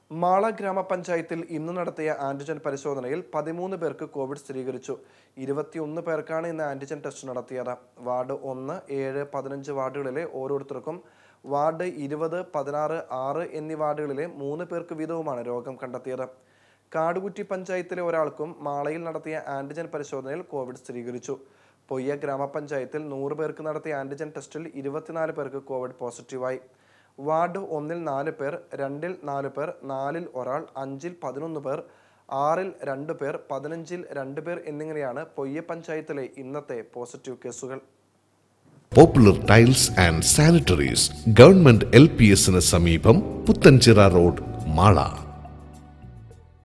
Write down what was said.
മാള ഗ്രാമപഞ്ചായത്തിൽ ഇന്ന് നടത്തിയ ആന്റിജൻ പരിശോധനയിൽ പതിമൂന്ന് പേർക്ക് കോവിഡ് സ്ഥിരീകരിച്ചു ഇരുപത്തിയൊന്ന് പേർക്കാണ് ഇന്ന് ആന്റിജൻ ടെസ്റ്റ് നടത്തിയത് വാർഡ് ഒന്ന് ഏഴ് പതിനഞ്ച് വാർഡുകളിലെ ഓരോരുത്തർക്കും വാർഡ് ഇരുപത് പതിനാറ് ആറ് എന്നീ വാർഡുകളിലെ മൂന്ന് പേർക്ക് വീതവുമാണ് രോഗം കണ്ടെത്തിയത് കാടുകുറ്റി പഞ്ചായത്തിലെ ഒരാൾക്കും മാളയിൽ നടത്തിയ ആന്റിജൻ പരിശോധനയിൽ കോവിഡ് സ്ഥിരീകരിച്ചു പൊയ്യ ഗ്രാമപഞ്ചായത്തിൽ നൂറ് പേർക്ക് നടത്തിയ ആന്റിജൻ ടെസ്റ്റിൽ ഇരുപത്തിനാല് പേർക്ക് കോവിഡ് പോസിറ്റീവായി വാർഡ് ഒന്നിൽ നാല് പേർ രണ്ടിൽ നാല് പേർ നാലിൽ ഒരാൾ അഞ്ചിൽ പതിനൊന്ന് പേർ ആറിൽ രണ്ട് പേർ പതിനഞ്ചിൽ രണ്ട് പേർ എന്നിങ്ങനെയാണ് പൊയ്യ പഞ്ചായത്തിലെ ഇന്നത്തെ പോസിറ്റീവ് കേസുകൾ popular tiles and sanitaries government L P എസിന് സമീപം പുത്തൻചിറ റോഡ് മാള